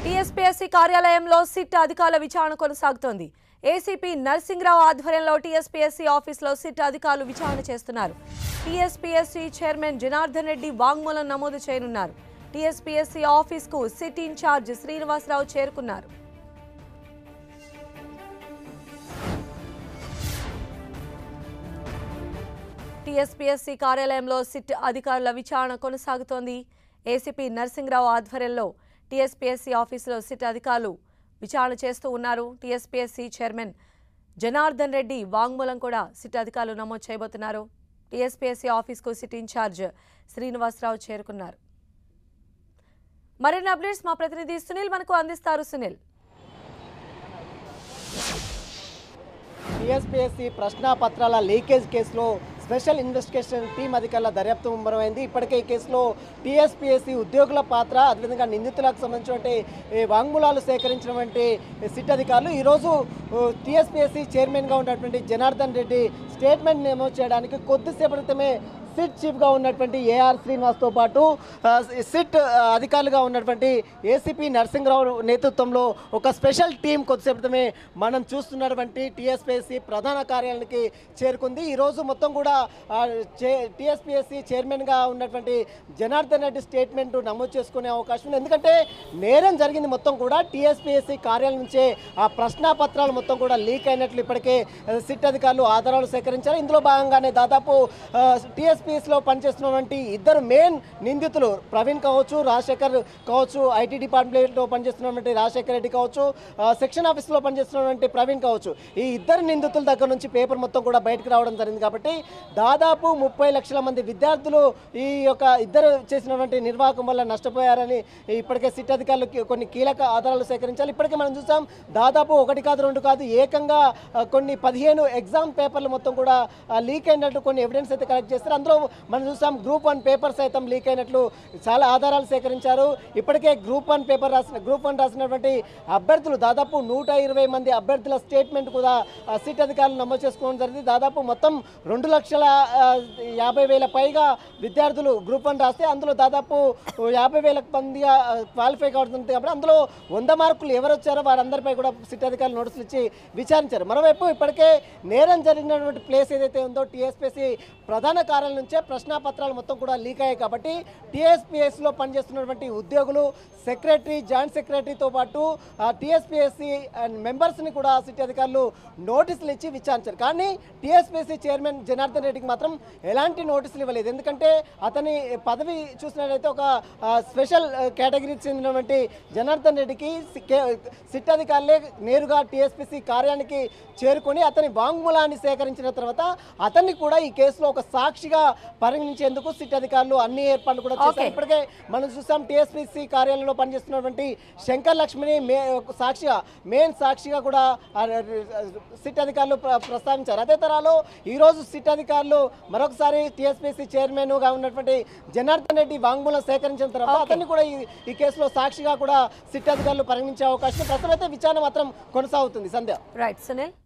TSPSC కార్యాలయంలో SIT అధికారుల విచారణ కొనసాగుతోంది ఏసీపీ నర్సింగ్రావు ఆధ్వర్యంలో టీఎస్పీఎస్సీ ఆఫీసులో సిట్ అధికారులు విచారణ చేస్తున్నారు టీఎస్పీఎస్సీ చైర్మన్ జనార్దన్ రెడ్డి వాంగ్మూలం నమోదు చేయనున్నారు టీఎస్పీఎస్సీ ఆఫీస్కు సిట్ ఇన్ఛార్జ్ శ్రీనివాసరావు చేరుకున్నారు టీఎస్పీఎస్సీ కార్యాలయంలో సిట్ అధికారుల విచారణ కొనసాగుతోంది ఏసీపీ నర్సింగ్రావు ఆధ్వర్యంలో టీఎస్పీఎస్సీ ఆఫీసులో సిట్ అధికారులు విచారణ చేస్తూ ఉన్నారు టీఎస్పీఎస్సీ చైర్మన్ జనార్దన్ రెడ్డి వాంగ్మూలం కూడా సిట్ అధికారులు నమోదు చేయబోతున్నారు టీఎస్పీఎస్సీ ఆఫీస్కు సిట్ ఇన్ఛార్జ్ శ్రీనివాసరావు చేరుకున్నారు మరిన్ని అప్డేట్స్ మా ప్రతినిధి సునీల్ మనకు అందిస్తారు సునీల్ టీఎస్పీఎస్సీ ప్రశ్నాపత్రాల లీకేజ్ కేసులో స్పెషల్ ఇన్వెస్టిగేషన్ టీం అధికారుల దర్యాప్తు ముమ్మరమైంది ఇప్పటికే ఈ కేసులో టీఎస్పీఎస్సీ ఉద్యోగుల పాత్ర అదేవిధంగా నిందితులకు సంబంధించినటువంటి ఈ వాంగ్మూలాలు సేకరించినటువంటి సిట్ అధికారులు ఈరోజు టీఎస్పీఎస్సీ చైర్మన్గా ఉన్నటువంటి జనార్దన్ రెడ్డి స్టేట్మెంట్ నమోదు చేయడానికి కొద్దిసేపటి క్రితమే సిట్ చీఫ్గా ఉన్నటువంటి ఏఆర్ శ్రీనివాస్తో పాటు ఆ, సిట్ ఆ, అధికారులుగా ఉన్నటువంటి ఏసీపీ నరసింహరావు నేతృత్వంలో ఒక స్పెషల్ టీం కొద్దిసేపటిమే మనం చూస్తున్నటువంటి టీఎస్పీఎస్సీ ప్రధాన కార్యాలయానికి చేరుకుంది ఈరోజు మొత్తం కూడా టీఎస్పీఎస్సీ చైర్మన్గా ఉన్నటువంటి జనార్దన్ రెడ్డి స్టేట్మెంట్ నమోదు చేసుకునే అవకాశం ఉంది ఎందుకంటే నేరం జరిగింది మొత్తం కూడా టీఎస్పీఎస్సీ కార్యాలయం నుంచే ఆ ప్రశ్నాపత్రాలు మొత్తం కూడా లీక్ అయినట్లు ఇప్పటికే ఆ, సిట్ అధికారులు ఆధారాలు సేకరించారు ఇందులో భాగంగానే దాదాపు టీఎస్పీఎస్లో పనిచేస్తున్నటువంటి ఇద్దరు మెయిన్ నిందితులు ప్రవీణ్ కావచ్చు రాజశేఖర్ కావచ్చు ఐటీ డిపార్ట్మెంట్లో పనిచేస్తున్నటువంటి రాజశేఖర్ రెడ్డి కావచ్చు ఆ, సెక్షన్ ఆఫీస్లో పనిచేస్తున్నటువంటి ప్రవీణ్ కావచ్చు ఈ ఇద్దరు నిందితుల దగ్గర నుంచి పేపర్ మొత్తం కూడా బయటకు రావడం జరిగింది కాబట్టి దాదాపు ముప్పై లక్షల మంది విద్యార్థులు ఈ యొక్క ఇద్దరు చేసినటువంటి నిర్వాహకం వల్ల నష్టపోయారని ఇప్పటికే సిట్ అధికారులు కి- కొన్ని కీలక ఆధారాలు సేకరించాలి ఇప్పటికే మనం చూసాం దాదాపు ఒకటి కాదు రెండు కాదు ఏకంగా ఆ, కొన్ని పదిహేను ఎగ్జామ్ పేపర్లు మొత్తం కూడా లీక్ అయినట్టు కొన్ని ఎవిడెన్స్ అయితే కలెక్ట్ చేస్తారు అందులో మనం చూసాం గ్రూప్ వన్ పేపర్ సైతం లీక్ అయినట్లు చాలా ఆధారాలు సేకరించారు ఇప్పటికే గ్రూప్ వన్ పేపర్ రాసిన గ్రూప్ వన్ రాసినటువంటి అభ్యర్థులు దాదాపు నూట ఇరవై మంది అభ్యర్థుల స్టేట్మెంట్ కూడా ఆ, సిట్ అధికారులు నమోదు చేసుకోవడం జరిగింది దాదాపు మొత్తం రెండు లక్షల ఆ, యాభై వేల పైగా విద్యార్థులు గ్రూప్ వన్ రాస్తే అందులో దాదాపు యాభై వేల మందిగా క్వాలిఫై కావడుతుంది కాబట్టి అందులో వంద మార్కులు ఎవరు వచ్చారో వారందరిపై కూడా సిట్ అధికారులు నోటీసులు ఇచ్చి విచారించారు మరోవైపు ఇప్పటికే నేరం జరిగినటువంటి ప్లేస్ ఏదైతే ఉందో టీఎస్పీసీ ప్రధాన కార్యాలయం నుంచే ప్రశ్నాపత్రాలు మొత్తం కూడా లీక్ అయ్యాయి కాబట్టి టీఎస్పీఎస్సీలో పనిచేస్తున్నటువంటి ఉద్యోగులు సెక్రటరీ జాయింట్ సెక్రటరీతో పాటు టీఎస్పీఎస్సీ అండ్ మెంబర్స్ని కూడా సిటీ అధికారులు నోటీసులు ఇచ్చి విచారించారు కానీ టీఎస్పీఎస్సీ చైర్మన్ జనార్దన్ రెడ్డికి మాత్రం ఎలాంటి నోటీసులు ఇవ్వలేదు ఎందుకంటే అతని పదవి చూసినట్లయితే ఒక ఆ, స్పెషల్ ఆ, కేటగిరీకి చెందినటువంటి జనార్దన్ రెడ్డికి సి- కే- సిట్ అధికారులే నేరుగా టీఎస్పీసీ కార్యానికి చేరుకొని అతని వాంగ్మూలాన్ని సేకరించిన తర్వాత అతన్ని కూడా ఈ కేసులో ఒక సాక్షిగా పరిగణించేందుకు సిట్ అధికారులు అన్ని ఏర్పాట్లు కూడా చేశారు Okay. ఇప్పటికే మనం చూసాం టీఎస్పీసీ కార్యాలయంలో పనిచేస్తున్నటువంటి శంకర్ లక్ష్మిని మే సాక్షిగా మెయిన్ సాక్షిగా కూడా ఆ, సిట్ అధికారులు ప్ర- ప్రస్తావించారు అదే తరాలో ఈరోజు సిట్ అధికారులు మరొకసారి టీఎస్పీసీ చైర్మన్గా ఉన్నటువంటి జనార్దన్ రెడ్డి వాంగ్మూలం సేకరించిన తర్వాత Okay. అతన్ని కూడా ఈ- ఈ కేసులో సాక్షిగా కూడా సిట్ అధికారులు పరిగణించే అవకాశం ఉంది. ప్రస్తుతం అయితే విచారణ మాత్రం కొనసాగుతుంది సంధ్య రైట్ సునీల్